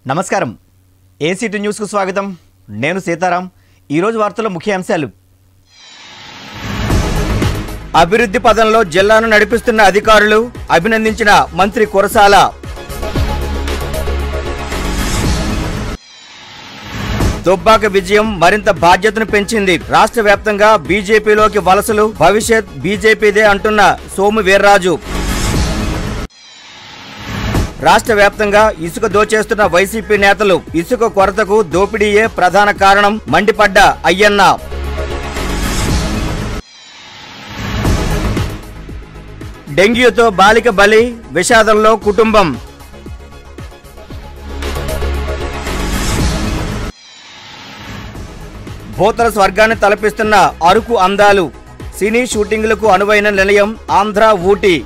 నమస్కారం ఏసీటీ న్యూస్కు స్వాగతం నేను సీతారాం ఈరోజు వార్తల ముఖ్య అంశాలు అభివృద్ధి పదంలో జిల్లాను నడిపిస్తున్న అధికారులు అభినందించిన మంత్రి కురసాల దుబ్బాక విజయం మరింత బాధ్యతను పెంచింది రాష్ట్ర వ్యాప్తంగా బీజేపీలోకి వలసలు భవిష్యత్ బీజేపీదే అంటున్న సోము వీర్రాజు రాష్ట్ర వ్యాప్తంగా ఇసుక దోచేస్తున్న వైసీపీ నేతలు ఇసుక కొరతకు దోపిడీయే ప్రధాన కారణం మండిపడ్డ అయ్యన్న డెంగ్యూతో బాలిక బలి విషాదంలో కుటుంబం భూతల స్వర్గాన్ని తలపిస్తున్న అరకు అందాలు సినీ షూటింగ్లకు అనువైన నిలయం ఆంధ్ర ఊటీ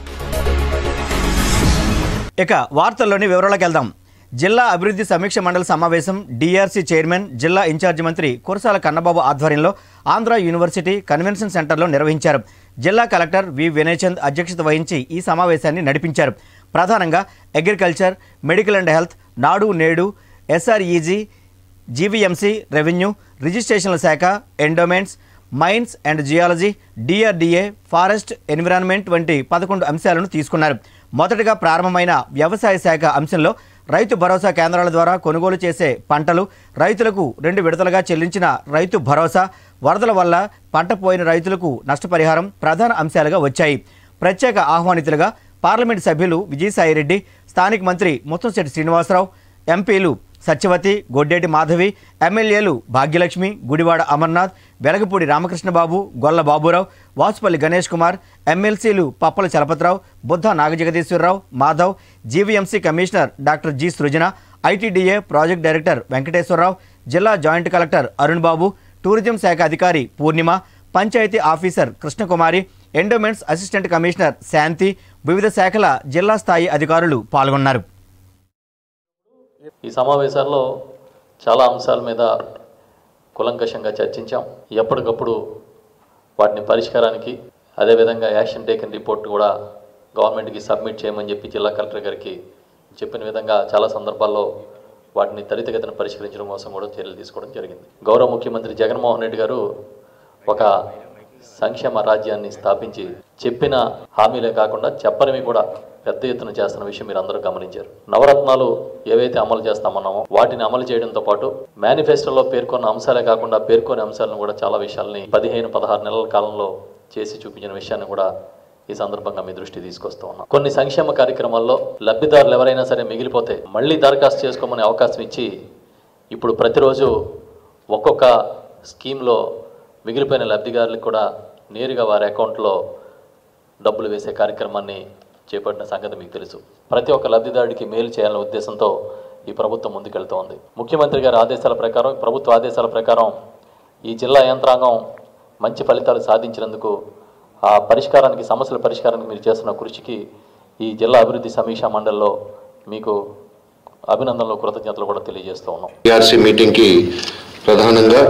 ఇక వార్తల్లోని వివరాలకు వెళ్దాం జిల్లా అభివృద్ధి సమీక్ష మండలి సమావేశం డిఆర్సీ చైర్మన్ జిల్లా ఇన్ఛార్జి మంత్రి కురసాల కన్నబాబు ఆధ్వర్యంలో ఆంధ్ర యూనివర్సిటీ కన్వెన్షన్ సెంటర్లో నిర్వహించారు జిల్లా కలెక్టర్ వి వినయచంద్ అధ్యక్షత వహించి ఈ సమావేశాన్ని నడిపించారు ప్రధానంగా అగ్రికల్చర్ మెడికల్ అండ్ హెల్త్ నాడు నేడు ఎస్ఆర్ఈజీ జీవీఎంసీ రెవెన్యూ రిజిస్ట్రేషన్ల శాఖ endowments mines and geology DRDA forest environment వంటి పదకొండు అంశాలను తీసుకున్నారు మొదటగా ప్రారంభమైన వ్యవసాయ శాఖ అంశంలో రైతు భరోసా కేంద్రాల ద్వారా కొనుగోలు చేసే పంటలు రైతులకు రెండు విడతలుగా చెల్లించిన రైతు భరోసా వరదల వల్ల పంట పోయిన రైతులకు నష్టపరిహారం ప్రధాన అంశాలుగా వచ్చాయి ప్రత్యేక ఆహ్వానితులుగా పార్లమెంట్ సభ్యులు విజయసాయిరెడ్డి స్థానిక మంత్రి ముత్తంశెట్టి శ్రీనివాసరావు ఎంపీలు సత్యవతి గొడ్డేటి మాధవి ఎమ్మెల్యేలు భాగ్యలక్ష్మి గుడివాడ అమర్నాథ్ వెలగపూడి రామకృష్ణబాబు గొల్ల బాబురావు వాసుపల్లి గణేష్ కుమార్ ఎమ్మెల్సీలు Pappala Chalapathirao Buddha Nagajagadeeswararao Madhav GVMC commissioner doctor G Srujana ITDA project director Venkateswararao జిల్లా joint collector Arun Babu tourism శాఖ అధికారి Purnima panchayat officer Krishnakumari endowments assistant commissioner Shanti వివిధ శాఖల జిల్లా స్థాయి అధికారులు పాల్గొన్నారు ఈ సమావేశాల్లో చాలా అంశాల మీద కులంకషంగా చర్చించాం ఎప్పటికప్పుడు వాటిని పరిష్కారానికి అదేవిధంగా యాక్షన్ టేకన్ రిపోర్ట్ కూడా గవర్నమెంట్కి సబ్మిట్ చేయమని చెప్పి జిల్లా కలెక్టర్ గారికి చెప్పిన విధంగా చాలా సందర్భాల్లో వాటిని త్వరితగతిన పరిష్కరించడం కోసం కూడా చర్యలు తీసుకోవడం జరిగింది గౌరవ ముఖ్యమంత్రి జగన్మోహన్ రెడ్డి గారు ఒక సంక్షేమ రాజ్యాన్ని స్థాపించి చెప్పిన హామీలే కాకుండా చెప్పనివి కూడా పెద్ద ఎత్తున చేస్తున్న విషయం మీరు అందరూ గమనించారు నవరత్నాలు ఏవైతే అమలు చేస్తామన్నామో వాటిని అమలు చేయడంతో పాటు మేనిఫెస్టోలో పేర్కొన్న అంశాలే కాకుండా పేర్కొనే అంశాలను కూడా చాలా విషయాల్ని పదిహేను పదహారు నెలల కాలంలో చేసి చూపించిన విషయాన్ని కూడా ఈ సందర్భంగా మీ దృష్టి తీసుకొస్తూ ఉన్నాం కొన్ని సంక్షేమ కార్యక్రమాల్లో లబ్ధిదారులు ఎవరైనా సరే మిగిలిపోతే మళ్ళీ దరఖాస్తు చేసుకోమనే అవకాశం ఇచ్చి ఇప్పుడు ప్రతిరోజు ఒక్కొక్క స్కీమ్లో మిగిలిపోయిన లబ్ధిదారులకు కూడా నేరుగా వారి అకౌంట్లో డబ్బులు వేసే కార్యక్రమాన్ని చేపట్టిన సంగతి మీకు తెలుసు ప్రతి ఒక్క లబ్ధిదారుడికి మేలు చేయాలనే ఉద్దేశంతో ఈ ప్రభుత్వం ముందుకెళ్తూ ఉంది ముఖ్యమంత్రి గారి ఆదేశాల ప్రకారం ప్రభుత్వ ఆదేశాల ప్రకారం ఈ జిల్లా యంత్రాంగం మంచి ఫలితాలు సాధించినందుకు ఆ పరిష్కారానికి సమస్యల పరిష్కారానికి మీరు చేస్తున్న కృషికి ఈ జిల్లా అభివృద్ధి సమీక్షా మండలిలో మీకు అభినందనలు కృతజ్ఞతలు కూడా తెలియజేస్తూ ఉన్నాం టీఆర్సీ మీటింగ్కి ప్రధానంగా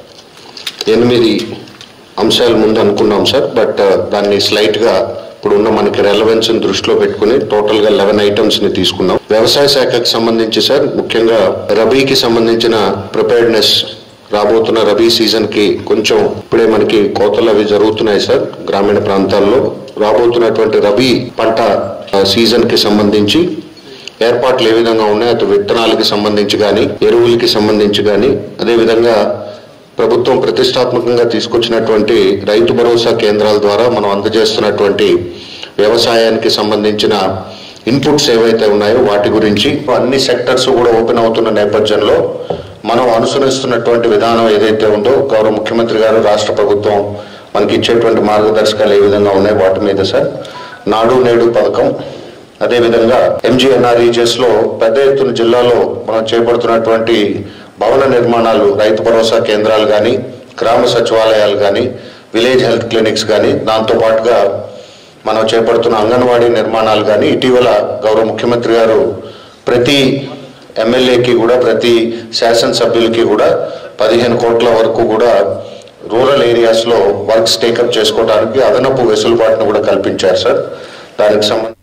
ఎనిమిది అంశాలు ముందు అనుకున్నాం సార్ బట్ దాన్ని స్లైట్గా ఇప్పుడు ఉన్న మనకి రెలవెన్స్ దృష్టిలో పెట్టుకుని టోటల్గా లెవెన్ ఐటమ్స్ని తీసుకున్నాం వ్యవసాయ శాఖకు సంబంధించి సార్ ముఖ్యంగా రబీకి సంబంధించిన ప్రిపేర్డ్నెస్ రాబోతున్న రబీ సీజన్కి కొంచెం ఇప్పుడే మనకి కోతలు అవి జరుగుతున్నాయి సార్ గ్రామీణ ప్రాంతాల్లో రాబోతున్నటువంటి రబీ పంట ఆ, సీజన్కి సంబంధించి ఏర్పాట్లు ఏ విధంగా ఉన్నాయి అటు విత్తనాలకి సంబంధించి కానీ ఎరువులకి సంబంధించి కానీ అదేవిధంగా ప్రభుత్వం ప్రతిష్టాత్మకంగా తీసుకొచ్చినటువంటి రైతు భరోసా కేంద్రాల ద్వారా మనం అందజేస్తున్నటువంటి వ్యవసాయానికి సంబంధించిన ఇన్పుట్స్ ఏవైతే ఉన్నాయో వాటి గురించి అన్ని సెక్టర్స్ కూడా ఓపెన్ అవుతున్న నేపథ్యంలో మనం అనుసరిస్తున్నటువంటి విధానం ఏదైతే ఉందో గౌరవ ముఖ్యమంత్రి గారు రాష్ట్ర ప్రభుత్వం మనకి ఇచ్చేటువంటి మార్గదర్శకాలు ఏ విధంగా ఉన్నాయి వాటి మీద సార్ నాడు నేడు పథకం అదేవిధంగా ఎంజీఎన్ఆర్ఈజెస్ లో పెద్ద ఎత్తున జిల్లాలో మనం చేపడుతున్నటువంటి భవన నిర్మాణాలు రైతు భరోసా కేంద్రాలు కానీ గ్రామ సచివాలయాలు కానీ విలేజ్ హెల్త్ క్లినిక్స్ కానీ దాంతో పాటుగా మనం చేపడుతున్న అంగన్వాడీ నిర్మాణాలు కానీ ఇటీవల గౌరవ ముఖ్యమంత్రి గారు ప్రతి ఎమ్మెల్యేకి కూడా ప్రతి శాసనసభ్యులకి కూడా పదిహేను కోట్ల వరకు కూడా రూరల్ ఏరియాస్లో వర్క్స్ టేకప్ చేసుకోవడానికి అదనపు వెసులుబాటును కూడా కల్పించారు సార్ దానికి సంబంధించి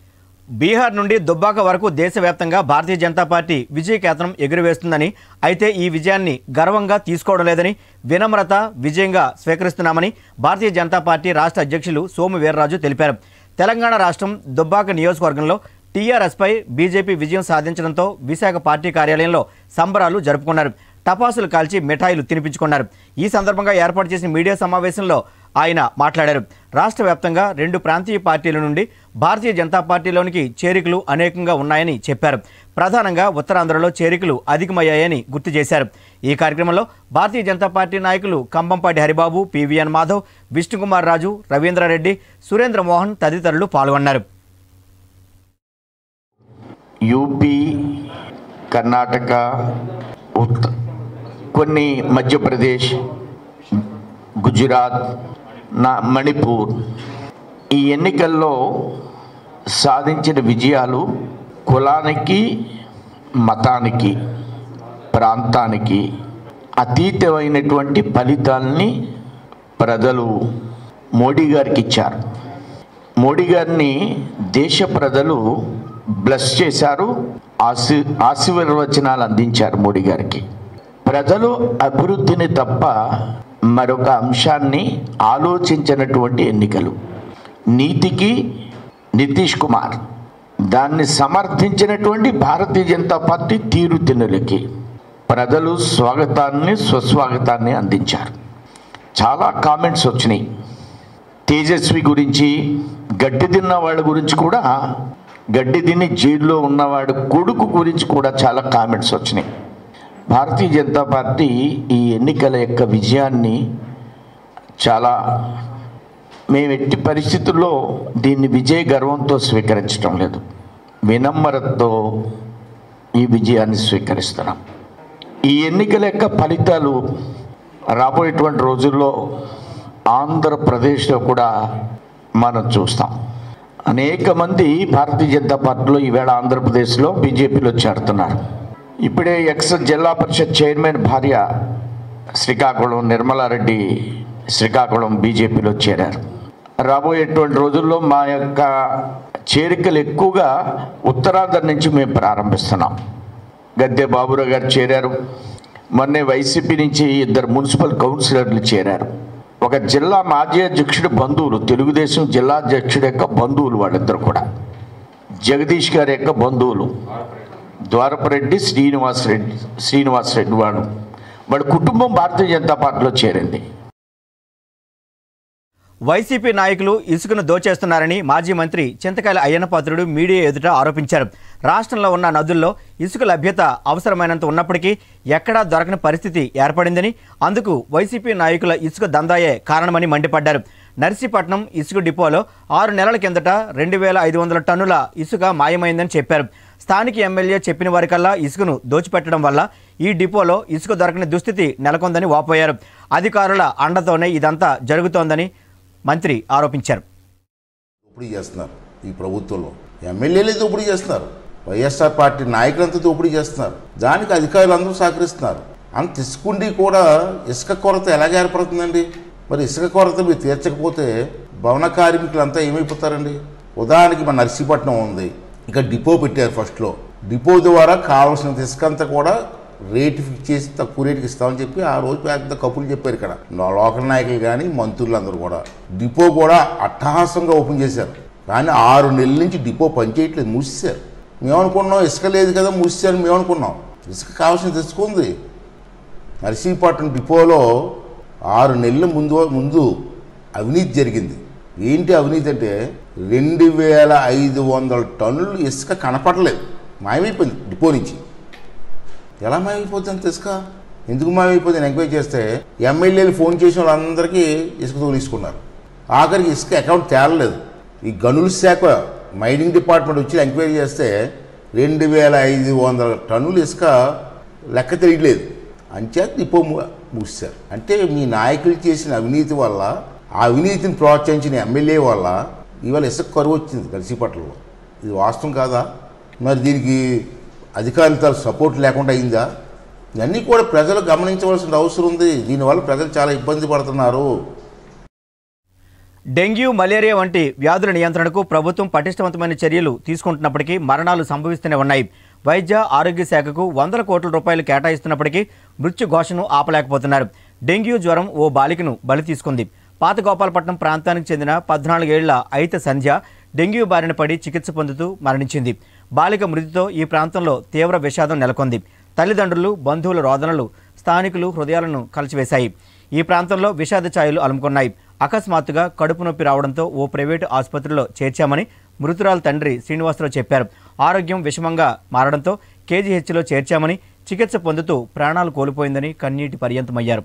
బీహార్ నుండి దుబ్బాక వరకు దేశవ్యాప్తంగా భారతీయ జనతా పార్టీ విజయకేతనం ఎగురవేస్తుందని అయితే ఈ విజయాన్ని గర్వంగా తీసుకోవడం లేదని వినమ్రత విజయంగా స్వీకరిస్తున్నామని భారతీయ జనతా పార్టీ రాష్ట్ర అధ్యక్షులు సోము వీర్రాజు తెలిపారు తెలంగాణ రాష్ట్రం దుబ్బాక నియోజకవర్గంలో టీఆర్ఎస్పై బీజేపీ విజయం సాధించడంతో విశాఖ పార్టీ కార్యాలయంలో సంబరాలు జరుపుకున్నారు టపాసులు కాల్చి మిఠాయిలు తినిపించుకున్నారు ఈ సందర్భంగా ఏర్పాటు చేసిన మీడియా సమావేశంలో ఆయన మాట్లాడారు రాష్ట్ర వ్యాప్తంగా రెండు ప్రాంతీయ పార్టీల నుండి భారతీయ జనతా పార్టీలోనికి చేరికలు అనేకంగా ఉన్నాయని చెప్పారు ప్రధానంగా ఉత్తరాంధ్రలో చేరికలు అధికమయ్యాయని గుర్తు చేశారు ఈ కార్యక్రమంలో భారతీయ జనతా పార్టీ నాయకులు కంబంపాటి హరిబాబు పివిఎన్ మాధవ్ విష్ణుకుమార్ రాజు రవీంద్రారెడ్డి సురేంద్ర మోహన్ తదితరులు పాల్గొన్నారు యూపీ కర్ణాటక ఉత్ కొన్ని మధ్యప్రదేశ్ గుజరాత్ నా మణిపూర్ ఈ ఎన్నికల్లో సాధించిన విజయాలు కులానికి మతానికి ప్రాంతానికి అతీతమైనటువంటి ఫలితాల్ని ప్రజలు మోడీ గారికి ఇచ్చారు మోడీ గారిని దేశ ప్రజలు బ్లెస్ చేశారు ఆశీ ఆశీర్వచనాలు అందించారు మోడీ గారికి ప్రజలు అభివృద్ధిని తప్ప మరొక అంశాన్ని ఆలోచించినటువంటి ఎన్నికలు నీతికి నితీష్ కుమార్ దాన్ని సమర్థించినటువంటి భారతీయ జనతా పార్టీ తీరుతెన్నులకి ప్రజలు స్వాగతాన్ని స్వస్వాగతాన్ని అందించారు చాలా కామెంట్స్ వచ్చినాయి తేజస్వి గురించి గడ్డి తిన్న వాళ్ళ గురించి కూడా గడ్డి తిని జైల్లో ఉన్నవాడు కొడుకు గురించి కూడా చాలా కామెంట్స్ వచ్చినాయి భారతీయ జనతా పార్టీ ఈ ఎన్నికల యొక్క విజయాన్ని చాలా మేము ఎట్టి పరిస్థితుల్లో దీన్ని విజయ గర్వంతో స్వీకరించడం లేదు వినమ్రతతో ఈ విజయాన్ని స్వీకరిస్తున్నాం ఈ ఎన్నికల యొక్క ఫలితాలు రాబోయేటువంటి రోజుల్లో ఆంధ్రప్రదేశ్లో కూడా మనం చూస్తాం అనేక మంది భారతీయ జనతా పార్టీలో ఈవేళ ఆంధ్రప్రదేశ్లో బీజేపీలో చేరుతున్నారు ఇప్పుడే ఎక్స్ జిల్లా పరిషత్ చైర్మన్ భార్య శ్రీకాకుళం నిర్మలారెడ్డి శ్రీకాకుళం బీజేపీలో చేరారు రాబోయేటువంటి రోజుల్లో మా యొక్క చేరికలు ఎక్కువగా ఉత్తరాంధ్ర నుంచి మేము ప్రారంభిస్తున్నాం గద్దె బాబురావు గారు చేరారు మొన్నే వైసీపీ నుంచి ఇద్దరు మున్సిపల్ కౌన్సిలర్లు చేరారు ఒక జిల్లా మాజీ అధ్యక్షుడి బంధువులు తెలుగుదేశం జిల్లా అధ్యక్షుడి యొక్క బంధువులు వాళ్ళిద్దరు కూడా జగదీష్ గారి యొక్క బంధువులు ద్వారపరెడ్డి శ్రీనివాస్ రెడ్డి శ్రీనివాస్ రెడ్డి వాడు వాడి కుటుంబం భారతీయ జనతా పార్టీలో చేరింది వైసీపీ నాయకులు ఇసుకను దోచేస్తున్నారని మాజీ మంత్రి చింతకాయల అయ్యన్నపాత్రుడు మీడియా ఎదుట ఆరోపించారు రాష్ట్రంలో ఉన్న నదుల్లో ఇసుక లభ్యత అవసరమైనంత ఉన్నప్పటికీ ఎక్కడా దొరకని పరిస్థితి ఏర్పడిందని అందుకు వైసీపీ నాయకుల ఇసుక దందాయే కారణమని మండిపడ్డారు నర్సీపట్నం ఇసుక డిపోలో ఆరు నెలల కిందట రెండు వేల ఐదు వందల టన్నుల ఇసుక మాయమైందని చెప్పారు స్థానిక ఎమ్మెల్యే చెప్పిన వారికల్లా ఇసుకను దోచిపెట్టడం వల్ల ఈ డిపోలో ఇసుక దొరకని దుస్థితి నెలకొందని వాపోయారు అధికారుల అండతోనే ఇదంతా జరుగుతోందని మంత్రి ఆరోపించారు దోపిడీ చేస్తున్నారు ఈ ప్రభుత్వంలో ఎమ్మెల్యేలే దోపిడీ చేస్తున్నారు వైఎస్ఆర్ పార్టీ నాయకులంతా దోపిడీ చేస్తున్నారు దానికి అధికారులు అందరూ సహకరిస్తున్నారు అంత ఇసుకుండి కూడా ఇసుక కొరత ఎలాగ ఏర్పడుతుందండి మరి ఇసుక కొరత మీరు తీర్చకపోతే భవన కార్మికులంతా ఏమైపోతారండి ఉదాహరణకి మన నర్సీపట్నం ఉంది ఇక డిపో పెట్టారు ఫస్ట్లో డిపో ద్వారా కావాల్సిన ఇసుక అంతా కూడా రేటు ఫిక్స్ చేసి తక్కువ రేటుకి ఇస్తామని చెప్పి ఆ రోజు పెద్ద కప్పులు చెప్పారు ఇక్కడ లో- లోకల్ నాయకులు కానీ మంత్రులు అందరూ కూడా డిపో కూడా అట్టహాసంగా ఓపెన్ చేశారు కానీ ఆరు నెలల నుంచి డిపో పనిచేయట్లేదు మూసేశారు మేమనుకున్నాం ఇసుక లేదు కదా మూసేశారు మేము అనుకున్నాం ఇసుక కావాల్సిన తెచ్చుకుంది నర్సీపట్నం డిపోలో ఆరు నెలల ముందు ముందు అవినీతి జరిగింది ఏంటి అవినీతి అంటే రెండు వేల ఐదు వందల టన్నులు ఇసుక కనపడలేదు మాయమైపోయింది డిపో నుంచి ఎలా మాయమైపోతుంది అంత ఇసుక ఎందుకు మాయమైపోతుంది ఎంక్వైరీ చేస్తే ఎమ్మెల్యేలు ఫోన్ చేసిన వాళ్ళందరికీ ఇసుక తోలిసుకున్నారు ఆఖరికి ఇసుక అకౌంట్ తేలలేదు ఈ గనుల శాఖ మైనింగ్ డిపార్ట్మెంట్ వచ్చి ఎంక్వైరీ చేస్తే రెండు వేల ఐదు వందల టన్నులు ఇసుక లెక్క తెలియట్లేదు అంచేత డిపో మూ- మూసేశారు అంటే మీ నాయకులు చేసిన అవినీతి వల్ల ఆ అవినీతిని ప్రోత్సహించిన ఎమ్మెల్యే వల్ల ఇవాళ ఇసుక కరువు వచ్చింది నర్సీపట్నంలో ఇది వాస్తవం కాదా మరి దీనికి అధికారులతో సపోర్ట్ లేకుండా అయిందా ఇవన్నీ కూడా ప్రజలు గమనించవలసిన అవసరం ఉంది దీనివల్ల ప్రజలు చాలా ఇబ్బంది పడుతున్నారు డెంగ్యూ మలేరియా వంటి వ్యాధుల నియంత్రణకు ప్రభుత్వం పటిష్టవంతమైన చర్యలు తీసుకుంటున్నప్పటికీ మరణాలు సంభవిస్తూనే ఉన్నాయి వైద్య ఆరోగ్య శాఖకు వందల కోట్ల రూపాయలు కేటాయిస్తున్నప్పటికీ మృత్యు ఘోషను ఆపలేకపోతున్నారు డెంగ్యూ జ్వరం ఓ బాలికను బలి తీసుకుంది పాత గోపాలపట్నం ప్రాంతానికి చెందిన పద్నాలుగేళ్ల అయిత సంధ్య డెంగ్యూ బారిన పడి చికిత్స పొందుతూ మరణించింది బాలిక మృతితో ఈ ప్రాంతంలో తీవ్ర విషాదం నెలకొంది తల్లిదండ్రులు బంధువుల రోదనలు స్థానికులు హృదయాలను కలిచివేశాయి ఈ ప్రాంతంలో విషాద ఛాయలు అలుముకున్నాయి అకస్మాత్తుగా కడుపు నొప్పి రావడంతో ఓ ప్రైవేటు ఆసుపత్రిలో చేర్చామని మృతురాల తండ్రి శ్రీనివాసరావు చెప్పారు ఆరోగ్యం విషమంగా మారడంతో కేజీహెచ్లో చేర్చామని చికిత్స పొందుతూ ప్రాణాలు కోల్పోయిందని కన్నీటి పర్యంతమయ్యారు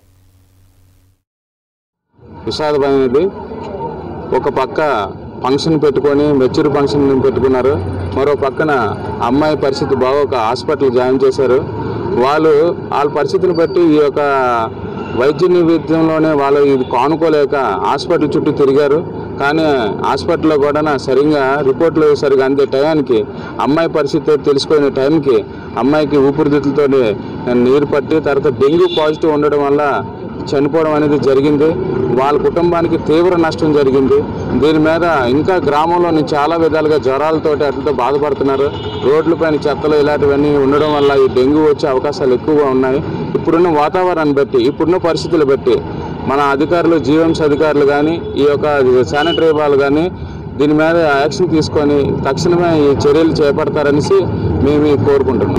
విషాదమైనది ఒక పక్క ఫంక్షన్ పెట్టుకొని మెచ్యూర్ ఫంక్షన్ పెట్టుకున్నారు మరో పక్కన అమ్మాయి పరిస్థితి బాగోక హాస్పిటల్ జాయిన్ చేశారు వాళ్ళు వాళ్ళ పరిస్థితిని బట్టి ఈ యొక్క వైద్య నివేద్యంలోనే వాళ్ళు ఇది కానుకోలేక హాస్పిటల్ చుట్టూ తిరిగారు కానీ హాస్పిటల్లో కూడా సరిగ్గా రిపోర్ట్లు సరిగా అందే టయానికి అమ్మాయి పరిస్థితి తెలుసుకునే టైంకి అమ్మాయికి ఊపిరితిత్తులతో నీరు పట్టి తర్వాత డెంగ్యూ పాజిటివ్ ఉండడం వల్ల చనిపోవడం అనేది జరిగింది వాళ్ళ కుటుంబానికి తీవ్ర నష్టం జరిగింది దీని మీద ఇంకా గ్రామంలోని చాలా విధాలుగా జ్వరాలతోటి అట్లతో బాధపడుతున్నారు రోడ్లపైన చెత్తలు ఇలాంటివన్నీ ఉండడం వల్ల ఈ డెంగ్యూ వచ్చే అవకాశాలు ఎక్కువగా ఉన్నాయి ఇప్పుడున్న వాతావరణాన్ని బట్టి ఇప్పుడున్న పరిస్థితులు బట్టి మన అధికారులు జీవన్స్ అధికారులు కానీ ఈ యొక్క శానిటరీ వాళ్ళు కానీ దీని మీద యాక్షన్ తీసుకొని తక్షణమే ఈ చర్యలు చేపడతారనేసి మేము కోరుకుంటున్నాం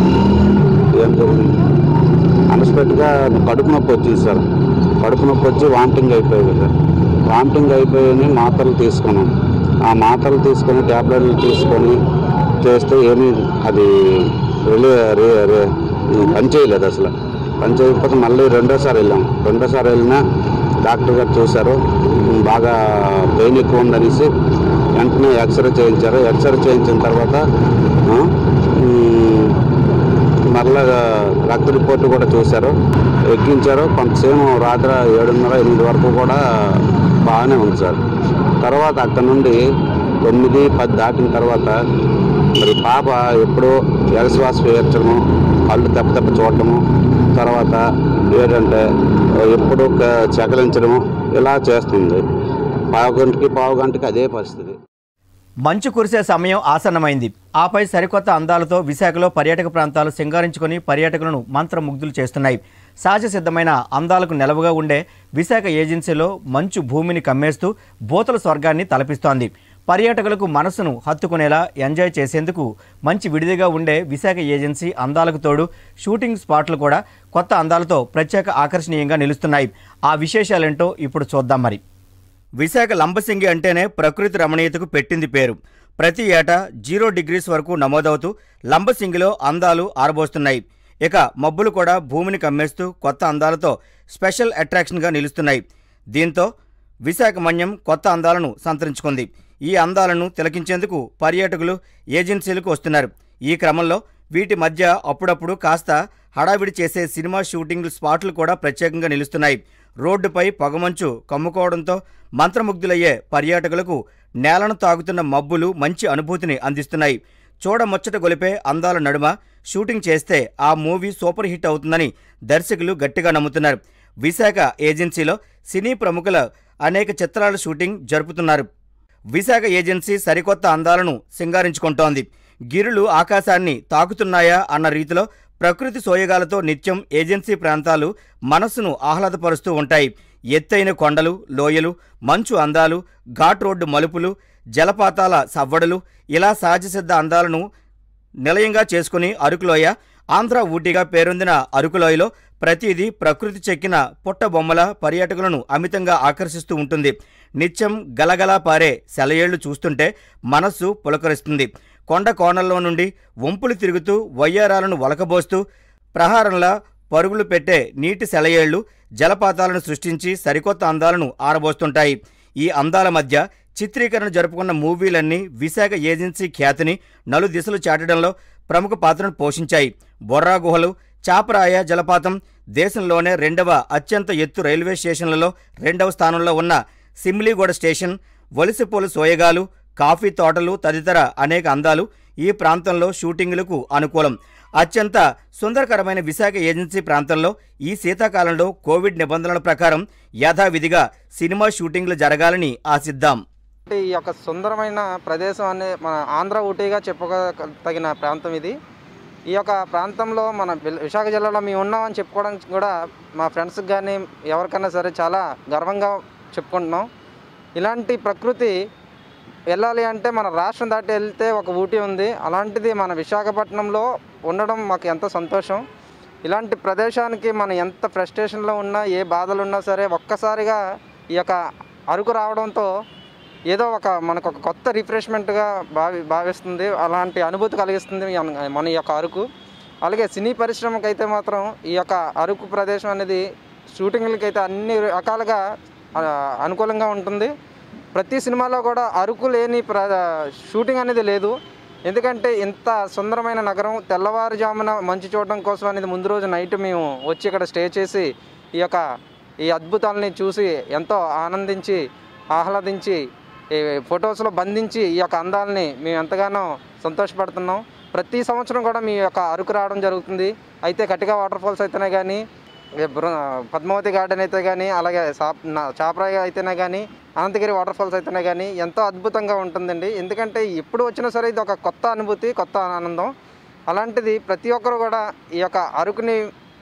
ఏం జరిగింది అన్ఎక్స్పెక్ట్గా కడుపు నొప్పి వచ్చింది సార్ కడుపు నొప్పి వచ్చి వామిటింగ్ అయిపోయింది సార్ వామిటింగ్ అయిపోయి మాత్రలు తీసుకున్నాం ఆ మాత్రలు తీసుకొని ట్యాబ్లెట్లు తీసుకొని చేస్తే ఏమీ అది రిలే రే రే పని చేయలేదు అసలు పని చేయకపోతే మళ్ళీ రెండోసారి వెళ్ళాం రెండోసారి వెళ్ళినా డాక్టర్ గారు చూశారు బాగా పెయిన్ ఎక్కువ ఉందనేసి వెంటనే ఎక్స్రే చేయించారు ఎక్స్రే చేయించిన తర్వాత ఆ, ఉమ్, మరలా రక్త రిపోర్ట్ కూడా చూశారు ఎక్కించారు కొంతసేపు రాత్రి ఏడున్నర ఎనిమిది వరకు కూడా బాగానే ఉంది సార్ తర్వాత అక్కడ నుండి తొమ్మిది పది దాటిన తర్వాత మరి పాప ఎప్పుడో ఎగశ్వాస వేయించడము కళ్ళు తెప్ప తెప్ప చూడటము తర్వాత ఏంటంటే ఎప్పుడు చకలించడము ఇలా చేస్తుంది పావు గంటకి పావు గంటకి అదే పరిస్థితి మంచు కురిసే సమయం ఆసన్నమైంది ఆపై సరికొత్త అందాలతో విశాఖలో పర్యాటక ప్రాంతాలు సింగారించుకొని పర్యాటకులను మంత్రముగ్ధులు చేస్తున్నాయి సహజ సిద్ధమైన అందాలకు నెలవుగా ఉండే విశాఖ ఏజెన్సీలో మంచు భూమిని కమ్మేస్తూ భూతల స్వర్గాన్ని తలపిస్తోంది పర్యాటకులకు మనసును హత్తుకునేలా ఎంజాయ్ చేసేందుకు మంచి విడిదిగా ఉండే విశాఖ ఏజెన్సీ అందాలకు తోడు షూటింగ్ స్పాట్లు కూడా కొత్త అందాలతో ప్రత్యేక ఆకర్షణీయంగా నిలుస్తున్నాయి ఆ విశేషాలేంటో ఇప్పుడు చూద్దాం మరి విశాఖ లంబసింగి అంటేనే ప్రకృతి రమణీయతకు పెట్టింది పేరు ప్రతి ఏటా జీరో డిగ్రీస్ వరకు నమోదవుతూ లంబసింగిలో అందాలు ఆరబోస్తున్నాయి ఇక మబ్బులు కూడా భూమిని కమ్మేస్తూ కొత్త అందాలతో స్పెషల్ అట్రాక్షన్గా నిలుస్తున్నాయి దీంతో విశాఖ మన్యం కొత్త అందాలను సంతరించుకుంది ఈ అందాలను తిలకించేందుకు పర్యాటకులు ఏజెన్సీలకు వస్తున్నారు ఈ క్రమంలో వీటి మధ్య అప్పుడప్పుడు కాస్త హడావిడి చేసే సినిమా షూటింగ్ స్పాట్లు కూడా ప్రత్యేకంగా నిలుస్తున్నాయి రోడ్డుపై పొగమంచు కమ్ముకోవడంతో మంత్రముగ్ధులయ్యే పర్యాటకులకు నేలను తాగుతున్న మబ్బులు మంచి అనుభూతిని అందిస్తున్నాయి చూడముచ్చట గొలిపే అందాల నడుమ షూటింగ్ చేస్తే ఆ మూవీ సూపర్ హిట్ అవుతుందని దర్శకులు గట్టిగా నమ్ముతున్నారు విశాఖ ఏజెన్సీలో సినీ ప్రముఖుల అనేక చిత్రాల షూటింగ్ జరుపుతున్నారు విశాఖ ఏజెన్సీ సరికొత్త అందాలను సింగారించుకుంటోంది గిరులు ఆకాశాన్ని తాకుతున్నాయా అన్న రీతిలో ప్రకృతి సోయగాలతో నిత్యం ఏజెన్సీ ప్రాంతాలు మనస్సును ఆహ్లాదపరుస్తూ ఉంటాయి ఎత్తైన కొండలు లోయలు మంచు అందాలు ఘాట్ రోడ్డు మలుపులు జలపాతాల సవ్వడులు ఇలా సహజసిద్ధ అందాలను నిలయంగా చేసుకుని అరకులోయ ఆంధ్ర ఊటీగా పేరొందిన అరకులోయలో ప్రతిదీ ప్రకృతి చెక్కిన పుట్ట బొమ్మల పర్యాటకులను అమితంగా ఆకర్షిస్తూ ఉంటుంది నిత్యం గలగలా పారే సెలయేళ్లు చూస్తుంటే మనస్సు పులకరిస్తుంది కొండ కోణల్లో నుండి వంపులు తిరుగుతూ వయ్యారాలను వలకబోస్తూ ప్రహారంలా పరుగులు పెట్టే నీటి సెలయేళ్లు జలపాతాలను సృష్టించి సరికొత్త అందాలను ఆరబోస్తుంటాయి ఈ అందాల మధ్య చిత్రీకరణ జరుపుకున్న మూవీలన్నీ విశాఖ ఏజెన్సీ ఖ్యాతిని నలు దిశలు చాటడంలో ప్రముఖ పాత్రను పోషించాయి బొర్రా గుహలు చాపరాయ జలపాతం దేశంలోనే రెండవ అత్యంత ఎత్తు రైల్వే స్టేషన్లలో రెండవ స్థానంలో ఉన్న సిమ్లీగూడ స్టేషన్ వలసిపోలు సోయగాలు కాఫీ తోటలు తదితర అనేక అందాలు ఈ ప్రాంతంలో షూటింగులకు అనుకూలం అత్యంత సుందరకరమైన విశాఖ ఏజెన్సీ ప్రాంతంలో ఈ శీతాకాలంలో కోవిడ్ నిబంధనల ప్రకారం యథావిధిగా సినిమా షూటింగ్లు జరగాలని ఆశిద్దాం అంటే ఈ యొక్క సుందరమైన ప్రదేశం అనే మన ఆంధ్ర ఊటీగా చెప్పుకో తగిన ప్రాంతం ఇది ఈ యొక్క ప్రాంతంలో మన విల్- విశాఖ జిల్లాలో మేము ఉన్నామని చెప్పుకోవడానికి కూడా మా ఫ్రెండ్స్కి కానీ ఎవరికైనా సరే చాలా గర్వంగా చెప్పుకుంటున్నాం ఇలాంటి ప్రకృతి వెళ్ళాలి అంటే మన రాష్ట్రం దాటి వెళ్తే ఒక ఊటీ ఉంది అలాంటిది మన విశాఖపట్నంలో ఉండడం మాకు ఎంతో సంతోషం ఇలాంటి ప్రదేశానికి మనం ఎంత ఫ్రస్ట్రేషన్లో ఉన్నా ఏ బాధలు ఉన్నా సరే ఒక్కసారిగా ఈ యొక్క అరకు రావడంతో ఏదో ఒక మనకు ఒక కొత్త రిఫ్రెష్మెంట్గా భావి భావిస్తుంది అలాంటి అనుభూతి కలిగిస్తుంది మన- మన ఈ యొక్క అరకు అలాగే సినీ పరిశ్రమకి అయితే మాత్రం ఈ యొక్క అరకు ప్రదేశం అనేది షూటింగ్లకి అయితే అన్ని రకాలుగా ఆ, అనుకూలంగా ఉంటుంది ప్రతి సినిమాలో కూడా అరకు లేని ప్ర షూటింగ్ అనేది లేదు ఎందుకంటే ఇంత సుందరమైన నగరం తెల్లవారుజామున మంచు చూడడం కోసం అనేది ముందు రోజు నైట్ మేము వచ్చి ఇక్కడ స్టే చేసి ఈ యొక్క ఈ అద్భుతాలని చూసి ఎంతో ఆనందించి ఆహ్లాదించి ఈ ఫొటోస్లో బంధించి ఈ యొక్క అందాలని మేము ఎంతగానో సంతోషపడుతున్నాం ప్రతి సంవత్సరం కూడా మీ యొక్క అరకు రావడం జరుగుతుంది అయితే కటిక వాటర్ ఫాల్స్ అయితేనే కానీ ఏ బృ- పద్మావతి గార్డెన్ అయితే కానీ అలాగే సాప్ నా- చాపరాయి అయితేనే కానీ అనంతగిరి వాటర్ ఫాల్స్ అయితేనే కానీ ఎంతో అద్భుతంగా ఉంటుందండి ఎందుకంటే ఎప్పుడు వచ్చినా సరే ఇది ఒక కొత్త అనుభూతి కొత్త ఆనందం అలాంటిది ప్రతి ఒక్కరు కూడా ఈ యొక్క అరకుని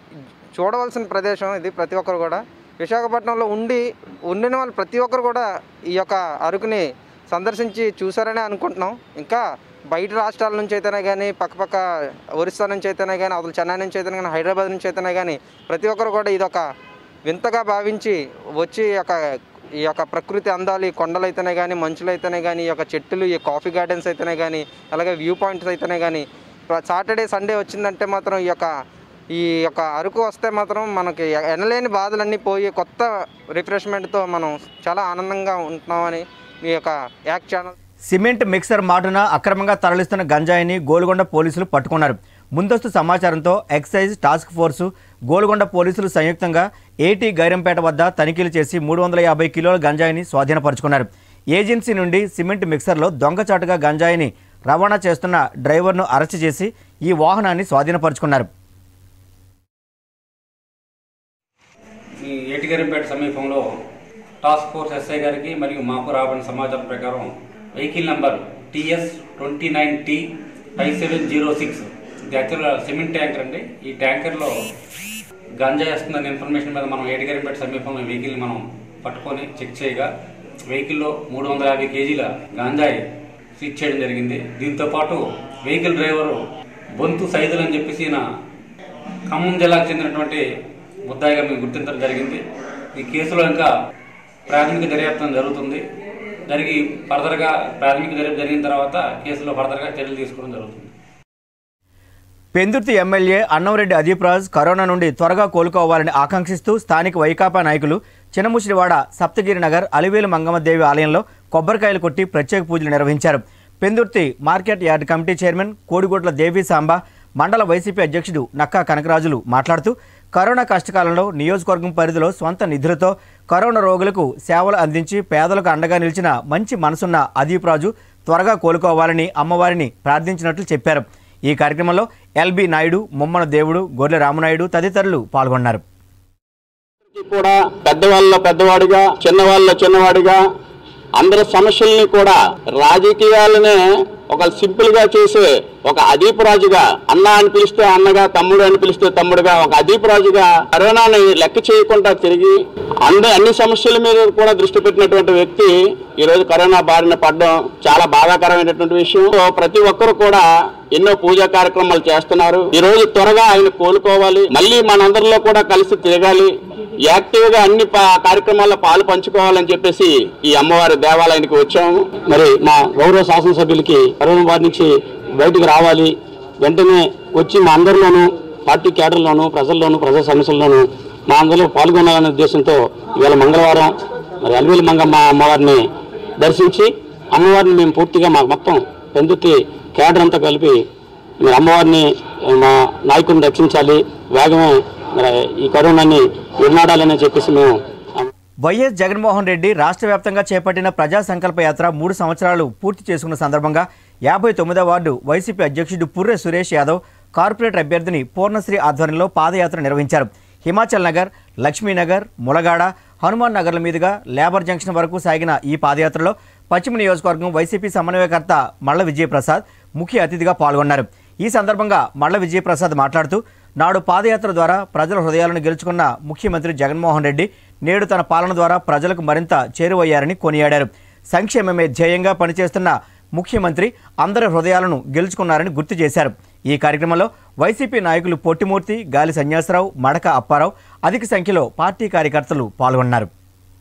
చూడవలసిన ప్రదేశం ఇది ప్రతి ఒక్కరు కూడా విశాఖపట్నంలో ఉండి ఉండిన వాళ్ళు ప్రతి ఒక్కరు కూడా ఈ యొక్క అరకుని సందర్శించి చూసారని అనుకుంటున్నాం ఇంకా బయట రాష్ట్రాల నుంచి అయితేనే కానీ పక్కపక్క ఒరిస్సా నుంచి అయితేనే కానీ అవతల చెన్నై నుంచి అయితేనే కానీ హైదరాబాద్ నుంచి అయితేనే కానీ ప్రతి ఒక్కరు కూడా ఇదొక వింతగా భావించి వచ్చి ఈ యొక్క ఈ యొక్క ప్రకృతి అందాలు ఈ కొండలు అయితేనే కానీ మంచులు అయితేనే కానీ ఈ యొక్క చెట్టులు ఈ కాఫీ గార్డెన్స్ అయితేనే కానీ అలాగే వ్యూ పాయింట్స్ అయితేనే కానీ సాటర్డే సండే వచ్చిందంటే మాత్రం ఈ యొక్క ఈ యొక్క అరకు వస్తే మాత్రం మనకి ఎనలేని బాధలన్నీ పోయి కొత్త రిఫ్రెష్మెంట్తో మనం చాలా ఆనందంగా ఉంటున్నామని మీ యొక్క యాక్ ఛానల్ సిమెంట్ మిక్సర్ మాటున అక్రమంగా తరలిస్తున్న గంజాయిని గోల్కొండ పోలీసులు పట్టుకున్నారు ముందస్తు సమాచారంతో ఎక్సైజ్ టాస్క్ ఫోర్సు గోల్కొండ పోలీసులు సంయుక్తంగా ఏటీ గైరంపేట వద్ద తనిఖీలు చేసి మూడు వందల యాభై కిలోల గంజాయిని స్వాధీనపరుచుకున్నారు ఏజెన్సీ నుండి సిమెంట్ మిక్సర్లో దొంగచాటుగా గంజాయిని రవాణా చేస్తున్న డ్రైవర్ను అరెస్ట్ చేసి ఈ వాహనాన్ని స్వాధీనపరుచుకున్నారు ఈ ఏటిగరిపేట సమీపంలో టాస్క్ ఫోర్స్ ఎస్ఐ గారికి మరియు మాకు రాబడిన సమాచారం ప్రకారం vehicle number TS twenty nine T five seven zero six ఇది యాక్చువల్గా సిమెంట్ ట్యాంకర్ అండి ఈ ట్యాంకర్లో గంజా వేస్తుందనే ఇన్ఫర్మేషన్ మీద మనం ఏటిగరిపేట సమీపంలో వెహికల్ని మనం పట్టుకొని చెక్ చేయగా వెహికల్లో మూడు వందల యాభై కేజీల గాంజాయి సీజ్ చేయడం జరిగింది దీంతో పాటు వెహికల్ డ్రైవరు బొంతు సైదులు అని చెప్పేసి ఈయన ఖమ్మం జిల్లాకు చెందినటువంటి ముద్దాయిగా మేము గుర్తించడం జరిగింది ఈ కేసులో ఇంకా ప్రాథమిక దర్యాప్తు జరుగుతుంది జరిగి ఫర్దర్గా ప్రాథమిక దర్యాప్తు జరిగిన తర్వాత కేసులో ఫర్దర్గా చర్యలు తీసుకోవడం జరుగుతుంది పెందుర్తి ఎమ్మెల్యే అన్నంరెడ్డి అదీప్ రాజ్ కరోనా నుండి త్వరగా కోలుకోవాలని ఆకాంక్షిస్తూ స్థానిక వైకాపా నాయకులు చినముసిరివాడ సప్తగిరి నగర్ అలివేలు మంగమ్మదేవి ఆలయంలో కొబ్బరికాయలు కొట్టి ప్రత్యేక పూజలు నిర్వహించారు Pendurthi market yard committee chairman Kodigutla Devi Samba మండల వైసీపీ అధ్యక్షుడు నక్కా కనకరాజులు మాట్లాడుతూ కరోనా కష్టకాలంలో నియోజకవర్గం పరిధిలో సొంత నిధులతో కరోనా రోగులకు సేవలు అందించి పేదలకు అండగా నిలిచిన మంచి మనసున్న అదీప్ రాజు త్వరగా కోలుకోవాలని అమ్మవారిని ప్రార్థించినట్లు చెప్పారు ఈ కార్యక్రమంలో ఎల్బి నాయుడు ముమ్మన దేవుడు గొర్రె రామనాయుడు తదితరులు పాల్గొన్నారు కూడా పెద్దవాళ్ళలో పెద్దవాడిగా చిన్నవాళ్ళలో చిన్నవాడిగా అందరి సమస్యల్ని కూడా రాజకీయాలనే ఒక సింపుల్ గా చేసే ఒక అదీప్ రాజుగా అన్న అని పిలిస్తే అన్నగా తమ్ముడు అని పిలిస్తే తమ్ముడుగా ఒక అదీప్ రాజుగా కరోనాని లెక్క చేయకుండా తిరిగి అందరి అన్ని సమస్యల మీద కూడా దృష్టి పెట్టినటువంటి వ్యక్తి ఈ రోజు కరోనా బారిన పడడం చాలా బాధాకరమైనటువంటి విషయం సో ప్రతి ఒక్కరు కూడా ఎన్నో పూజా కార్యక్రమాలు చేస్తున్నారు ఈ రోజు త్వరగా ఆయన కోలుకోవాలి మళ్ళీ మనందరిలో కూడా కలిసి తిరగాలి యాక్టివ్ గా అన్ని పా- కార్యక్రమాల్లో పాలు పంచుకోవాలని చెప్పేసి ఈ అమ్మవారి దేవాలయానికి వచ్చాము మరి మా గౌరవ శాసనసభ్యులకి కరోనా బారి నుంచి బయటకు రావాలి వెంటనే వచ్చి మా అందరిలోనూ పార్టీ కేడర్లోనూ ప్రజల్లోనూ ప్రజా సమస్యల్లోనూ మా అందరిలో పాల్గొనాలనే ఉద్దేశంతో ఇవాళ మంగళవారం మరి అలివేలు మంగమ్మ అమ్మవారిని దర్శించి అమ్మవారిని మేము పూర్తిగా మా మొత్తం పెందుతి కేడర్ అంతా కలిపి మరి అమ్మవారిని మా నాయకుడిని రక్షించాలి వేగమే మరి ఈ కరోనాని వినాడాలని చెప్పేసి మేము వైఎస్ జగన్మోహన్ రెడ్డి రాష్ట్ర వ్యాప్తంగా చేపట్టిన ప్రజా సంకల్ప యాత్ర మూడు సంవత్సరాలు పూర్తి చేసుకున్న సందర్భంగా యాభై తొమ్మిదో వార్డు వైసీపీ అధ్యక్షుడు పుర్రె సురేష్ యాదవ్ కార్పొరేటర్ అభ్యర్థిని పూర్ణశ్రీ ఆధ్వర్యంలో పాదయాత్ర నిర్వహించారు హిమాచల్ నగర్ లక్ష్మీనగర్ ములగాడ హనుమాన్ నగర్ల మీదుగా లేబర్ జంక్షన్ వరకు సాగిన ఈ పాదయాత్రలో పశ్చిమ నియోజకవర్గం వైసీపీ సమన్వయకర్త మల్ల విజయప్రసాద్ ముఖ్య అతిథిగా పాల్గొన్నారు ఈ సందర్భంగా మల్ల విజయప్రసాద్ మాట్లాడుతూ నాడు పాదయాత్ర ద్వారా ప్రజల హృదయాలను గెలుచుకున్న ముఖ్యమంత్రి జగన్మోహన్ రెడ్డి నేడు తన పాలన ద్వారా ప్రజలకు మరింత చేరువయ్యారని కొనియాడారు సంక్షేమమే ధ్యేయంగా పనిచేస్తున్న ముఖ్యమంత్రి అందరి హృదయాలను గెలుచుకున్నారని గుర్తు చేశారు ఈ కార్యక్రమంలో వైసీపీ నాయకులు పొట్టిమూర్తి గాలి సన్యాసరావు మడక అప్పారావు అధిక సంఖ్యలో పార్టీ కార్యకర్తలు పాల్గొన్నారు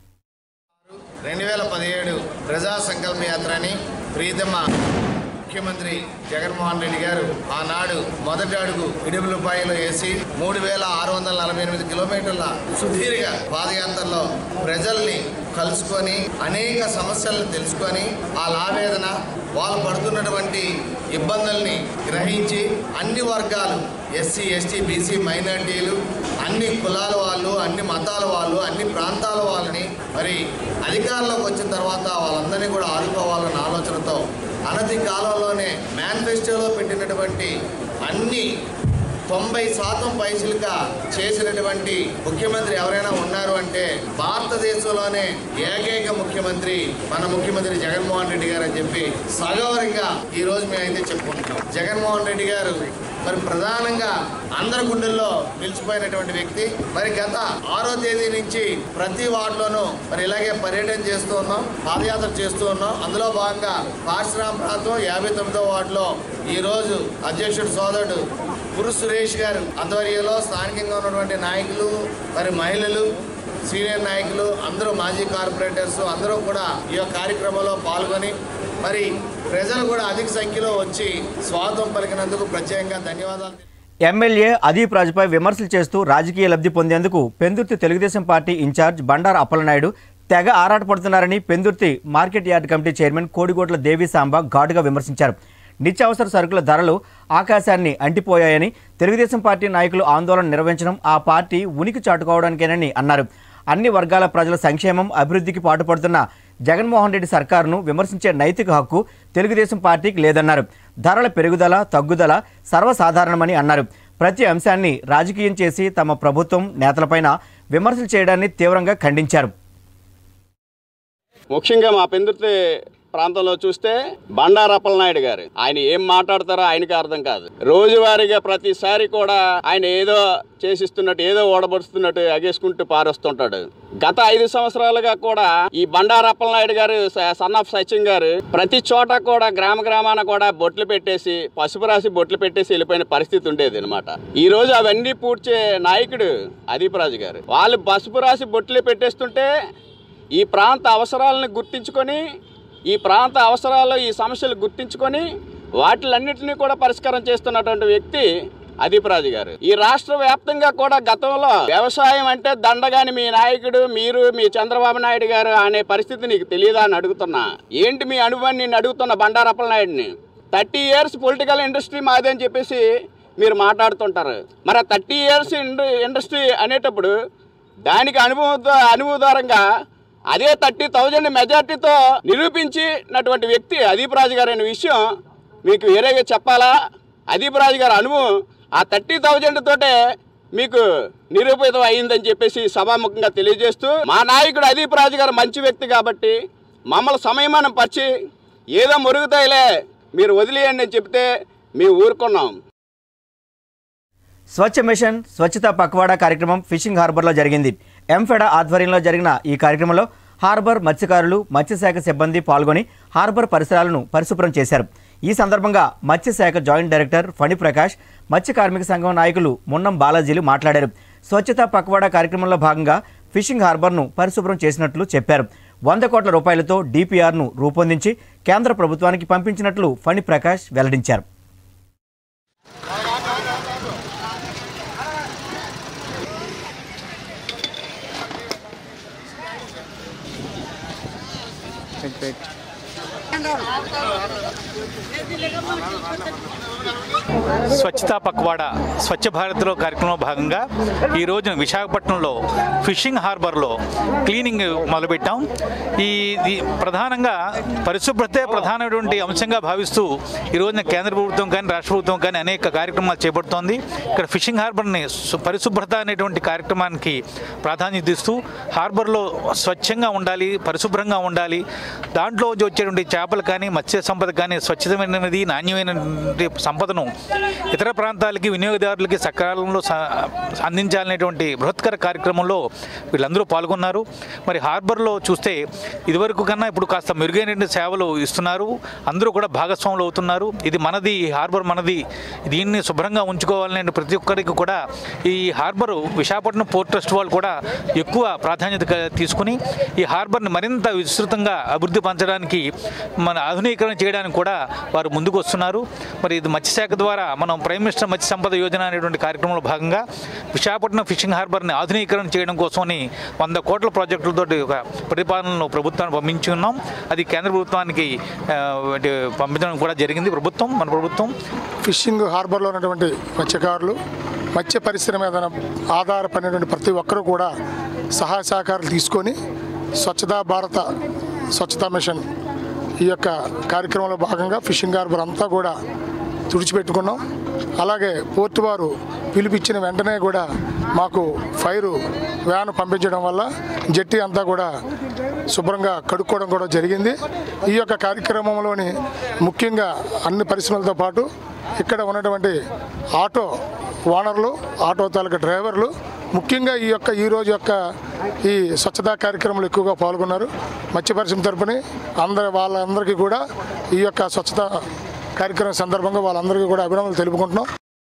రెండు వేల పదిహేడు ప్రజా సంకల్ప యాత్రని ప్రీతమ ముఖ్యమంత్రి జగన్మోహన్ రెడ్డి గారు ఆనాడు మొదటి అడుగు ఇడుపులపాయలో వేసి మూడు వేల ఆరు వందల నలభై ఎనిమిది కిలోమీటర్ల సుదీర్ఘ పాదయాత్రలో ప్రజల్ని కలుసుకొని అనేక సమస్యలను తెలుసుకొని వాళ్ళ ఆవేదన వాళ్ళు పడుతున్నటువంటి ఇబ్బందుల్ని గ్రహించి అన్ని వర్గాలు ఎస్సీ ఎస్టీ బీసీ మైనార్టీలు అన్ని కులాల వాళ్ళు అన్ని మతాల వాళ్ళు అన్ని ప్రాంతాల వాళ్ళని మరి అధికారంలోకి వచ్చిన తర్వాత వాళ్ళందరినీ కూడా ఆదుకోవాలన్న ఆలోచనతో అనతి కాలంలోనే మేనిఫెస్టోలో పెట్టినటువంటి అన్ని తొంభై శాతం పైసలుగా చేసినటువంటి ముఖ్యమంత్రి ఎవరైనా ఉన్నారు అంటే భారతదేశంలోనే ఏకైక ముఖ్యమంత్రి మన ముఖ్యమంత్రి జగన్మోహన్ రెడ్డి గారు అని చెప్పి సగౌరవంగా ఈ రోజు మేమైతే చెప్పుకుంటున్నాం జగన్మోహన్ రెడ్డి గారు మరి ప్రధానంగా అందరి గుండెల్లో నిలిచిపోయినటువంటి వ్యక్తి మరి గత ఆరో తేదీ నుంచి ప్రతి వార్డులోనూ మరి ఇలాగే పర్యటన చేస్తూ ఉన్నాం పాదయాత్ర చేస్తూ ఉన్నాం అందులో భాగంగా పార్శ్రామ్ ప్రాంతం యాభై తొమ్మిదో వార్డులో ఈ రోజు అధ్యక్షుడు సోదరుడు పురు సురేష్ గారు ఆధ్వర్యంలో స్థానికంగా ఉన్నటువంటి నాయకులు మరి మహిళలు సీనియర్ నాయకులు అందరూ మాజీ కార్పొరేటర్స్ అందరూ కూడా ఈ యొక్క కార్యక్రమంలో పాల్గొని మరి ప్రజలు కూడా అధిక సంఖ్యలో వచ్చి స్వాగతం పలికినందుకు ప్రత్యేకంగా ధన్యవాదాలు ఎమ్మెల్యే అదీప్ రాజుపై విమర్శలు చేస్తూ రాజకీయ లబ్ధి పొందేందుకు పెందుర్తి తెలుగుదేశం పార్టీ ఇన్ఛార్జ్ బండారు అప్పలనాయుడు తెగ ఆరాటపడుతున్నారని Pendurthi market yard committee chairman Kodigotla Devi Samba ఘాటుగా విమర్శించారు నిత్యావసర సరుకుల ధరలు ఆకాశాన్ని అంటిపోయాయని తెలుగుదేశం పార్టీ నాయకులు ఆందోళన నిర్వహించడం ఆ పార్టీ ఉనికి చాటుకోవడానికేనని అన్నారు అన్ని వర్గాల ప్రజల సంక్షేమం అభివృద్ధికి పాటుపడుతున్న జగన్మోహన్ రెడ్డి సర్కారును విమర్శించే నైతిక హక్కు తెలుగుదేశం పార్టీకి లేదన్నారు ధరల పెరుగుదల తగ్గుదల సర్వసాధారణమని అన్నారు ప్రతి అంశాన్ని రాజకీయం చేసి తమ ప్రభుత్వం నేతలపైన విమర్శలు చేయడాన్ని తీవ్రంగా ఖండించారు ముఖ్యంగా మా పెందుర్తి ప్రాంతంలో చూస్తే బండారప్పల నాయుడు గారు ఆయన ఏం మాట్లాడతారో ఆయనకి అర్థం కాదు రోజువారీగా ప్రతిసారి కూడా ఆయన ఏదో చేసిస్తున్నట్టు ఏదో ఓడబడుతున్నట్టు ఎగేసుకుంటూ పారేస్తుంటాడు గత ఐదు సంవత్సరాలుగా కూడా ఈ బండారప్పల నాయుడు గారు స- సన్ ఆఫ్ సచిన్ గారు ప్రతి చోట కూడా గ్రామ గ్రామాన కూడా బొట్లు పెట్టేసి పసుపు రాసి బొట్లు పెట్టేసి వెళ్ళిపోయిన పరిస్థితి ఉండేది అనమాట ఈ రోజు అవన్నీ పూడ్చే నాయకుడు అదీపరాజు గారు వాళ్ళు పసుపు రాసి బొట్లు పెట్టేస్తుంటే ఈ ప్రాంత అవసరాలను గుర్తించుకొని ఈ ప్రాంత అవసరాలు ఈ సమస్యలు గుర్తించుకొని వాటిలన్నింటినీ కూడా పరిష్కారం చేస్తున్నటువంటి వ్యక్తి అదీపరాజు గారు ఈ రాష్ట్ర వ్యాప్తంగా కూడా గతంలో వ్యవసాయం అంటే దండగాని మీ నాయకుడు మీరు మీ చంద్రబాబు నాయుడు గారు అనే పరిస్థితి నీకు తెలియదా అని అడుగుతున్నా ఏంటి మీ అనుభవం నేను అడుగుతున్న బండారప్పల నాయుడిని థర్టీ ఇయర్స్ పొలిటికల్ ఇండస్ట్రీ మాదే అని చెప్పేసి మీరు మాట్లాడుతుంటారు మరి ఆ థర్టీ ఇయర్స్ ఇండస్ట్రీ అనేటప్పుడు దానికి అనుభవం అనుభవధారంగా అదే థర్టీ థౌజండ్ మెజార్టీతో నిరూపించినటువంటి వ్యక్తి అదీప్ రాజు గారు అనే విషయం మీకు వేరేగా చెప్పాలా అదీప్ రాజు గారి అనుభవం ఆ థర్టీ థౌజండ్ తోటే మీకు నిరూపితం అయిందని చెప్పేసి సభాముఖంగా తెలియజేస్తూ మా నాయకుడు అదీప్ రాజు గారు మంచి వ్యక్తి కాబట్టి మమ్మల్ని సమయమానం పరిచి ఏదో మురుగుతాయిలే మీరు వదిలేయండి అని చెప్తే మేము ఊరుకున్నాం స్వచ్ఛ మిషన్ స్వచ్ఛత పక్వాడా కార్యక్రమం ఫిషింగ్ హార్బర్లో జరిగింది ఎంఫెడా ఆధ్వర్యంలో జరిగిన ఈ కార్యక్రమంలో హార్బర్ మత్స్యకారులు మత్స్యశాఖ సిబ్బంది పాల్గొని హార్బర్ పరిసరాలను పరిశుభ్రం చేశారు ఈ సందర్భంగా మత్స్యశాఖ జాయింట్ డైరెక్టర్ ఫణి ప్రకాష్ మత్స్య కార్మిక సంఘం నాయకులు మున్నం బాలాజీలు మాట్లాడారు స్వచ్ఛత పక్వాడా కార్యక్రమంలో భాగంగా ఫిషింగ్ హార్బర్ను పరిశుభ్రం చేసినట్లు చెప్పారు వంద కోట్ల రూపాయలతో డిపిఆర్ను రూపొందించి కేంద్ర ప్రభుత్వానికి పంపించినట్లు ఫణి ప్రకాష్ వెల్లడించారు స్వచ్ఛతా పక్వాడా స్వచ్ఛ భారత్లో కార్యక్రమంలో భాగంగా ఈ రోజున విశాఖపట్నంలో ఫిషింగ్ హార్బర్లో క్లీనింగ్ మొదలుపెట్టాం ఈ ఇది ప్రధానంగా పరిశుభ్రతే ప్రధానమైనటువంటి అంశంగా భావిస్తూ ఈ రోజున కేంద్ర ప్రభుత్వం కానీ రాష్ట్ర ప్రభుత్వం కానీ అనేక కార్యక్రమాలు చేపడుతోంది ఇక్కడ ఫిషింగ్ హార్బర్ని సు- పరిశుభ్రత అనేటువంటి కార్యక్రమానికి ప్రాధాన్యత ఇస్తూ హార్బర్లో స్వచ్ఛంగా ఉండాలి పరిశుభ్రంగా ఉండాలి దాంట్లో వచ్చేటువంటి చేపలు కానీ మత్స్య సంపద కానీ స్వచ్ఛతమైనది నాణ్యమైనటువంటి సంపదను ఇతర ప్రాంతాలకి వినియోగదారులకి సకాలంలో స- అందించాలనేటువంటి బృహత్కర కార్యక్రమంలో వీళ్ళందరూ పాల్గొన్నారు మరి హార్బర్లో చూస్తే ఇదివరకు కన్నా ఇప్పుడు కాస్త మెరుగైన సేవలు ఇస్తున్నారు అందరూ కూడా భాగస్వాములు అవుతున్నారు ఇది మనది ఈ హార్బర్ మనది దీన్ని శుభ్రంగా ఉంచుకోవాలనే ప్రతి ఒక్కరికి కూడా ఈ హార్బర్ విశాఖపట్నం పోర్ట్ ట్రస్ట్ వాళ్ళు కూడా ఎక్కువ ప్రాధాన్యత క- తీసుకుని ఈ హార్బర్ని మరింత విస్తృతంగా అభివృద్ధి పంచడానికి మన ఆధునీకరణ చేయడానికి కూడా వారు ముందుకు వస్తున్నారు మరి ఇది మత్స్యశాఖ ద్వారా మనం ప్రైమ్ మినిస్టర్ మత్స్య సంపద యోజన అనేటువంటి కార్యక్రమంలో భాగంగా విశాఖపట్నం ఫిషింగ్ హార్బర్ని ఆధునీకరణ చేయడం కోసమని వంద కోట్ల ప్రాజెక్టులతో ఒక ప్రతిపాదనను ప్రభుత్వాన్ని పంపించి ఉన్నాం అది కేంద్ర ప్రభుత్వానికి ఆ, అంటే పంపించడం కూడా జరిగింది ప్రభుత్వం మన ప్రభుత్వం ఫిషింగ్ హార్బర్లో ఉన్నటువంటి మత్స్యకారులు మత్స్య పరిశ్రమ మీద ఆధారపడినటువంటి ప్రతి ఒక్కరూ కూడా సహాయ సహకారాలు తీసుకొని స్వచ్ఛతా భారత స్వచ్ఛతా మిషన్ ఈ యొక్క కార్యక్రమంలో భాగంగా ఫిషింగ్ హార్బర్ అంతా కూడా తుడిచిపెట్టుకున్నాం అలాగే పోర్టు వారు పిలిపించిన వెంటనే కూడా మాకు ఫైరు వ్యాన్ పంపించడం వల్ల జట్టి అంతా కూడా శుభ్రంగా కడుక్కోవడం కూడా జరిగింది ఈ యొక్క కార్యక్రమంలోని ముఖ్యంగా అన్ని పరిశ్రమలతో పాటు ఇక్కడ ఉన్నటువంటి ఆటో ఓనర్లు ఆటో తాలూకా డ్రైవర్లు ముఖ్యంగా ఈ యొక్క ఈ రోజు యొక్క ఈ స్వచ్ఛతా కార్యక్రమంలో ఎక్కువగా పాల్గొన్నారు మత్స్య పరిశ్రమ తరపున అందరి వాళ్ళందరికీ కూడా ఈ యొక్క స్వచ్ఛత కార్యక్రమం సందర్భంగా వాళ్ళందరికీ కూడా అభినందనలు తెలుపుకుంటున్నాం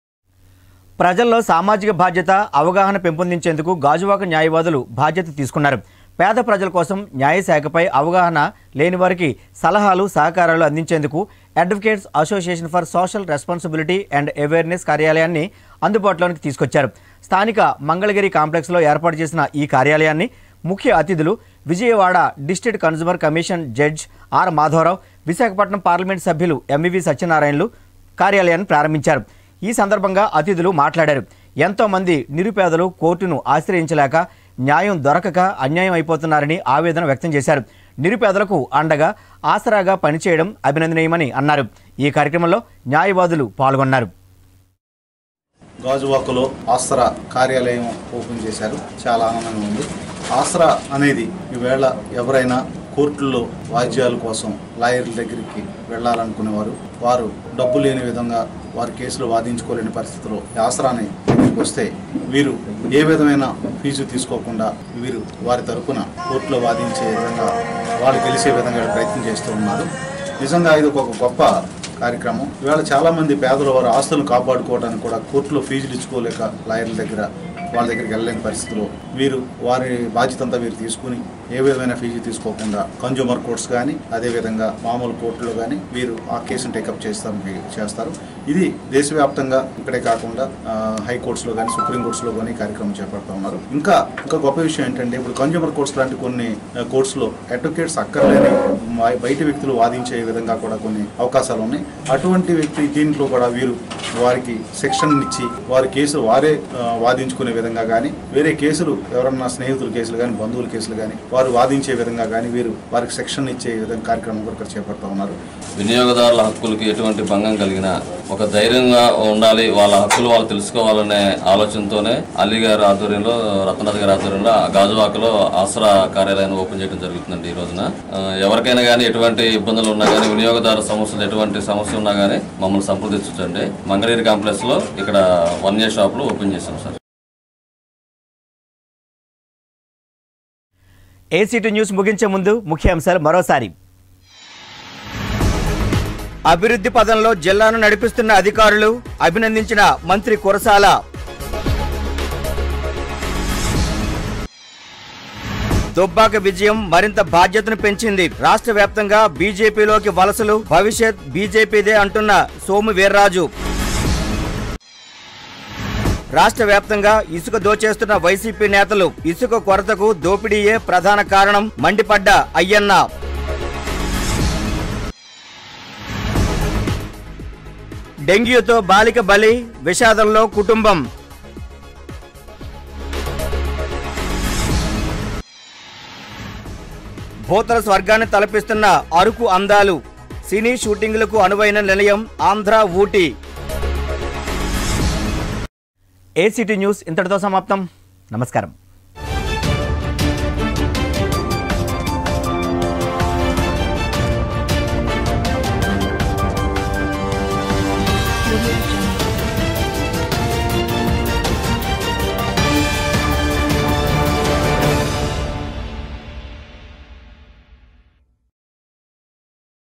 ప్రజల్లో సామాజిక బాధ్యత అవగాహన పెంపొందించేందుకు గాజువాక న్యాయవాదులు బాధ్యత తీసుకున్నారు పేద ప్రజల కోసం న్యాయశాఖపై అవగాహన లేని వారికి సలహాలు సహకారాలు అందించేందుకు advocates association for social responsibility and awareness కార్యాలయాన్ని అందుబాటులోనికి తీసుకొచ్చారు స్థానిక మంగళగిరి కాంప్లెక్స్లో ఏర్పాటు చేసిన ఈ కార్యాలయాన్ని ముఖ్య అతిథులు Vijayawada district consumer commission judge R Madhavarao Visakhapatnam parliament సభ్యులు ఎంవివి సత్యనారాయణలు కార్యాలయాన్ని ప్రారంభించారు ఈ సందర్భంగా అతిథులు మాట్లాడారు ఎంతో మంది నిరుపేదలు కోర్టును ఆశ్రయించలేక న్యాయం దొరకక అన్యాయం అయిపోతున్నారని ఆవేదన వ్యక్తం చేశారు నిరుపేదలకు అండగా ఆసరాగా పనిచేయడం అభినందనీయమని అన్నారు ఈ కార్యక్రమంలో న్యాయవాదులు పాల్గొన్నారు గాజువాకలో ఆసరా కార్యాలయం ఓపెన్ చేశారు చాలా ఆనందంగా ఉంది ఆసరా అనేది ఈవేళ ఎవరైనా కోర్టుల్లో వాయిద్యాల కోసం లాయర్ల దగ్గరికి వెళ్ళాలనుకునేవారు వారు డబ్బు లేని విధంగా వారి కేసులు వాదించుకోలేని పరిస్థితిలో ఈ ఆసరాని దగ్గరికి వస్తే వీరు ఏ విధమైన ఫీజు తీసుకోకుండా వీరు వారి తరపున కోర్టులో వాదించే విధంగా వాళ్ళు గెలిచే విధంగా ప్రయత్నం చేస్తూ ఉన్నారు నిజంగా ఇది ఒక గొప్ప కార్యక్రమం ఇవాళ చాలా మంది పేదలు వారి ఆస్తులను కాపాడుకోవడానికి కూడా కోర్టులో ఫీజులు ఇచ్చుకోలేక లాయర్ల దగ్గర వాళ్ళ దగ్గరికి వెళ్ళలేని పరిస్థితిలో వీరు వారి బాధ్యత అంతా వీరు తీసుకుని ఏ విధమైన ఫీజు తీసుకోకుండా కన్జ్యూమర్ కోర్ట్స్ కానీ అదేవిధంగా మామూలు కోర్టులో కానీ వీరు ఆ కేసును టేకప్ చేస్తారు చేస్తారు ఇది దేశవ్యాప్తంగా ఇక్కడే కాకుండా ఆ, హైకోర్ట్స్లో కానీ సుప్రీం కోర్ట్స్లో కానీ ఈ కార్యక్రమం చేపడతా ఉన్నారు ఇంకా ఇంకా గొప్ప విషయం ఏంటంటే ఇప్పుడు కన్జ్యూమర్ కోర్ట్స్ లాంటి కొన్ని ఆ, కోర్ట్స్లో అడ్వకేట్స్ అక్కర్లేని బయ- బయట వ్యక్తులు వాదించే విధంగా కూడా కొన్ని అవకాశాలు ఉన్నాయి అటువంటి వ్యక్తి దీంట్లో కూడా వీరు వారికి శిక్షణ ఇచ్చి వారి కేసు వారే ఆ, వాదించుకునే విధంగా కానీ వేరే కేసులు ఎవరన్నా స్నేహితుల కేసులు కానీ బంధువుల కేసులు కానీ వారు వాదించే విధంగా కానీ వీరు వారికి శిక్షణ ఇచ్చే విధంగా కార్యక్రమం కూడా ఇక్కడ చేపడతా ఉన్నారు వినియోగదారుల హక్కులకి ఎటువంటి భంగం కలిగిన ఒక ధైర్యంగా ఉండాలి వాళ్ళ హక్కులు వాళ్ళు తెలుసుకోవాలనే ఆలోచనతోనే అలీ గారి ఆధ్వర్యంలో రత్ననాథ్ గారి ఆధ్వర్యంలో ఆ గాజువాకలో ఆసరా కార్యాలయాన్ని ఓపెన్ చేయడం జరుగుతుందండి ఈ రోజున ఆ, ఎవరికైనా కానీ ఎటువంటి ఇబ్బందులు ఉన్నా కానీ వినియోగదారు సమస్యలు ఎటువంటి సమస్య ఉన్నా కానీ మమ్మల్ని సంప్రదించండి మంగళగిరి కాంప్లెక్స్ లో ఇక్కడ వన్ ఇయర్ షాప్ లో ఓపెన్ చేశాం సార్ ఏసీటీ న్యూస్ ముగించే ముందు ముఖ్యాంశాలు మరోసారి అభివృద్ధి పదంలో జిల్లాను నడిపిస్తున్న అధికారులు అభినందించిన మంత్రి కురసాల దుబ్బాక విజయం మరింత బాధ్యతను పెంచింది రాష్ట్ర వ్యాప్తంగా బీజేపీలోకి వలసలు భవిష్యత్ బీజేపీదే అంటున్న సోము వీర్రాజు రాష్ట్ర వ్యాప్తంగా ఇసుక దోచేస్తున్న వైసీపీ నేతలు ఇసుక కొరతకు దోపిడీయే ప్రధాన కారణం మండిపడ్డ అయ్యన్న డెంగ్యూతో బాలిక బలి విషాదంలో కుటుంబం భూతల స్వర్గాన్ని తలపిస్తున్న అరకు అందాలు సినీ షూటింగులకు అనువైన నిలయం ఆంధ్ర ఊటీ ఏసీటీ న్యూస్ ఇంతటితో సమాప్తం నమస్కారం